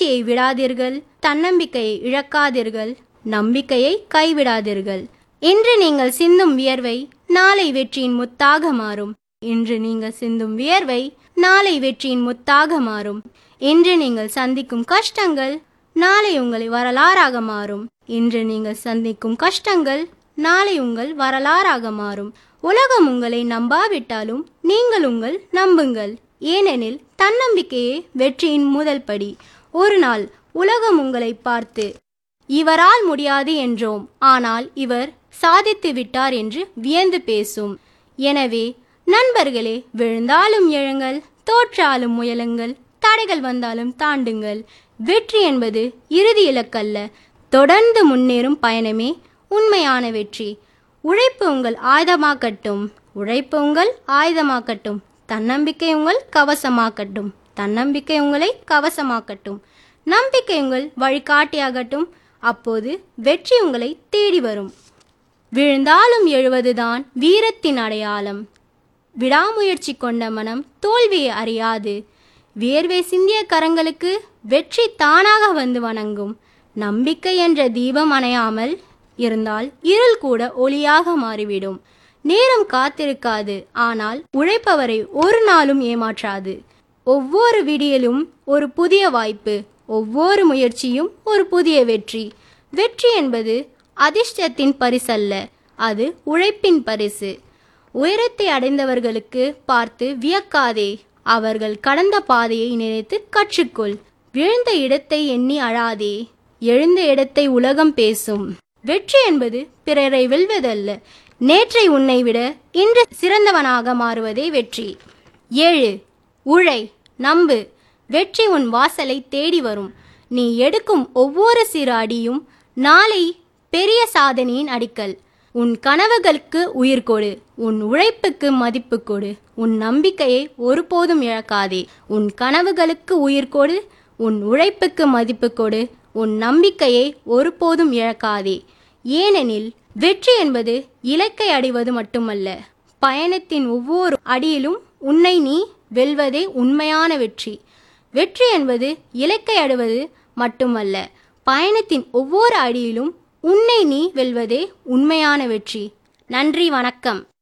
முயற்சியை விடாதீர்கள் தன்னம்பிக்கையை இழக்காதீர்கள் நம்பிக்கையை கைவிடாதீர்கள் இன்று நீங்கள் சிந்தும் வியர்வை நாளை வெற்றியின் முத்தாக மாறும் இன்று நீங்கள் சிந்தும் வியர்வை நாளை வெற்றியின் முத்தாக மாறும் இன்று நீங்கள் சந்திக்கும் கஷ்டங்கள் நாளை உங்களை வரலாறாக மாறும் இன்று நீங்கள் சந்திக்கும் கஷ்டங்கள் நாளை உங்கள் வரலாறாக மாறும் உலகம் உங்களை நம்பாவிட்டாலும் நீங்கள் உங்கள் நம்புங்கள் ஏனெனில் தன்னம்பிக்கையே வெற்றியின் முதல் படி ஒரு நாள் உலகம் உங்களை பார்த்து இவரால் முடியாது என்றோம் ஆனால் இவர் சாதித்து விட்டார் என்று வியந்து பேசும் எனவே நண்பர்களே விழுந்தாலும் எழுங்கள் தோற்றாலும் முயலுங்கள் தடைகள் வந்தாலும் தாண்டுங்கள் வெற்றி என்பது இறுதி இலக்கல்ல தொடர்ந்து முன்னேறும் பயணமே உண்மையான வெற்றி உழைப்பு உங்கள் ஆயுதமாக்கட்டும் உழைப்பு உங்கள் ஆயுதமாக்கட்டும் தன்னம்பிக்கை உங்கள் கவசமாக்கட்டும் தன்னம்பிக்கை உங்களை கவசமாக்கட்டும் நம்பிக்கை உங்கள் வழிகாட்டியாகட்டும் அப்போது வெற்றி உங்களை தேடி வரும் விழுந்தாலும் எழுவதுதான் வீரத்தின் அடையாளம் விடாமுயற்சி கொண்ட மனம் தோல்வியை அறியாது வியர்வை சிந்திய கரங்களுக்கு வெற்றி தானாக வந்து வணங்கும் நம்பிக்கை என்ற தீபம் அணையாமல் இருந்தால் இருள் கூட ஒளியாக மாறிவிடும் நேரம் காத்திருக்காது ஆனால் உழைப்பவரை ஒரு நாளும் ஏமாற்றாது ஒவ்வொரு விடியலும் ஒரு புதிய வாய்ப்பு ஒவ்வொரு முயற்சியும் ஒரு புதிய வெற்றி வெற்றி என்பது அதிர்ஷ்டத்தின் பரிசல்ல அது உழைப்பின் பரிசு உயரத்தை அடைந்தவர்களுக்கு பார்த்து வியக்காதே அவர்கள் கடந்த பாதையை நினைத்து கற்றுக்கொள் விழுந்த இடத்தை எண்ணி அழாதே எழுந்த இடத்தை உலகம் பேசும் வெற்றி என்பது பிறரை வெல்வதல்ல நேற்றை உன்னை விட இன்று சிறந்தவனாக மாறுவதே வெற்றி ஏழு உழை நம்பு வெற்றி உன் வாசலை தேடி வரும் நீ எடுக்கும் ஒவ்வொரு சிறு அடியும் நாளை பெரிய சாதனையின் அடிக்கல் உன் கனவுகளுக்கு உயிர் கொடு உன் உழைப்புக்கு மதிப்பு கொடு உன் நம்பிக்கையை ஒருபோதும் இழக்காதே உன் கனவுகளுக்கு உயிர் கொடு உன் உழைப்புக்கு மதிப்பு கொடு உன் நம்பிக்கையை ஒருபோதும் இழக்காதே ஏனெனில் வெற்றி என்பது இலக்கை அடைவது மட்டுமல்ல பயணத்தின் ஒவ்வொரு அடியிலும் உன்னை நீ வெல்வதே உண்மையான வெற்றி வெற்றி என்பது இலக்கை அடைவது மட்டுமல்ல பயணத்தின் ஒவ்வொரு அடியிலும் உன்னை நீ வெல்வதே உண்மையான வெற்றி நன்றி வணக்கம்